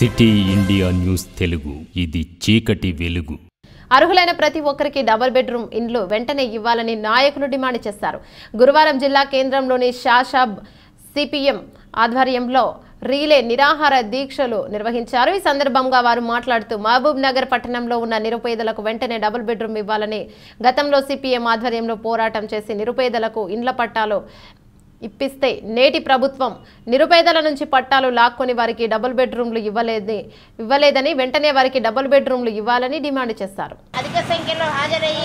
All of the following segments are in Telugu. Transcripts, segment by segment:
సిటీ ఇండియా న్యూస్ తెలుగు ఇది చీకటి వెలుగు అర్హులైన ప్రతి ఒక్కరికి డబుల్ బెడ్రూమ్ ఇండ్లు వెంటనే ఇవ్వాలని నాయకులు డిమాండ్ చేశారు గురువారం జిల్లా కేంద్రంలోని షాషాబ్ సిపిఎం ఆధ్వర్యంలో రీలే నిరాహార దీక్షలు నిర్వహించారు ఈ సందర్భంగా వారు మాట్లాడుతూ మహబూబ్ నగర్ పట్టణంలో ఉన్న నిరుపేదలకు వెంటనే డబుల్ బెడ్రూమ్ ఇవ్వాలని గతంలో సిపిఎం ఆధ్వర్యంలో పోరాటం చేసి నిరుపేదలకు ఇండ్ల పట్టాలు ఇప్పిస్తే నేటి ప్రభుత్వం నిరుపేదల నుంచి పట్టాలు లాక్కొని వారికి డబుల్ బెడ్రూమ్లు ఇవ్వలేదని ఇవ్వలేదని వెంటనే వారికి డబుల్ బెడ్రూమ్లు ఇవ్వాలని డిమాండ్ చేశారు అధిక సంఖ్యలో హాజరయ్యి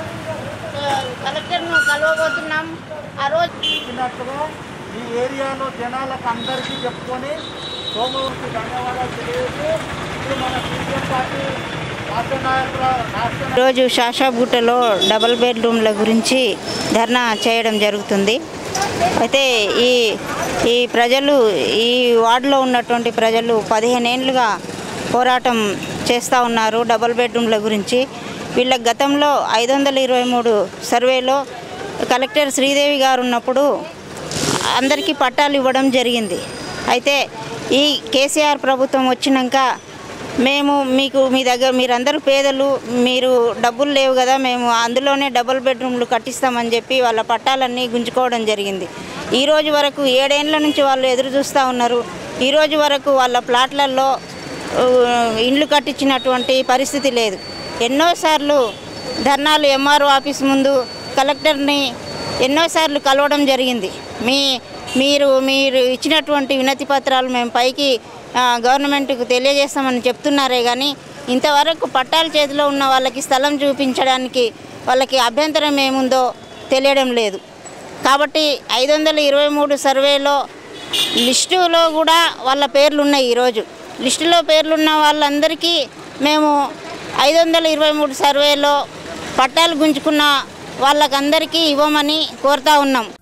ఆ, కలెక్టర్ను కలవబోతున్నాం ఆ రోజు ఇచ్చినట్లుగా ఈ ఏరియాలో జనాలకు అందరికీ చెప్పుకొని సోమవారికి ధన్యవాదాలు తెలియజేస్తూ ఇప్పుడు మన సీపీఎం పార్టీ రాష్ట్ర నాయకుల రాష్ట్ర ఈరోజు శాషాబుట్టలో డబుల్ బెడ్రూమ్ల గురించి ధర్నా చేయడం జరుగుతుంది అయితే ఈ ఈ ప్రజలు ఈ వార్డులో ఉన్నటువంటి ప్రజలు పదిహేను ఏళ్ళుగా పోరాటం చేస్తూ ఉన్నారు డబుల్ బెడ్రూమ్ల గురించి వీళ్ళ గతంలో ఐదు వందల ఇరవై మూడు సర్వేలో కలెక్టర్ శ్రీదేవి గారు ఉన్నప్పుడు అందరికీ పట్టాలు ఇవ్వడం జరిగింది అయితే ఈ కేసీఆర్ ప్రభుత్వం వచ్చినాక మేము మీకు మీ దగ్గర మీరందరూ పేదలు మీరు డబ్బులు లేవు కదా మేము అందులోనే డబుల్ బెడ్రూమ్లు కట్టిస్తామని చెప్పి వాళ్ళ పట్టాలన్నీ గుంజుకోవడం జరిగింది ఈ రోజు వరకు ఏడేండ్ల నుంచి వాళ్ళు ఎదురు చూస్తూ ఉన్నారు ఈ రోజు వరకు వాళ్ళ ప్లాట్లలో ఆ, ఇండ్లు కట్టించినటువంటి పరిస్థితి లేదు ఎన్నోసార్లు ధర్నాలు ఎంఆర్ఓ ఆఫీస్ ముందు కలెక్టర్ని ఎన్నోసార్లు కలవడం జరిగింది మీ మీరు మీరు ఇచ్చినటువంటి వినతి పత్రాలు మేము పైకి ఆ, గవర్నమెంట్కు తెలియజేస్తామని చెప్తున్నారే కానీ ఇంతవరకు పట్టాల చేతిలో ఉన్న వాళ్ళకి స్థలం చూపించడానికి వాళ్ళకి అభ్యంతరం ఏముందో తెలియడం లేదు కాబట్టి ఐదు వందల ఇరవై మూడు సర్వేలో లిస్టులో కూడా వాళ్ళ పేర్లు ఉన్నాయి ఈరోజు లిస్టులో పేర్లున్న వాళ్ళందరికీ మేము ఐదు వందల ఇరవై మూడు సర్వేలో పట్టాలు గుంజుకున్న వాళ్ళకందరికీ ఇవ్వమని కోరుతా ఉన్నాం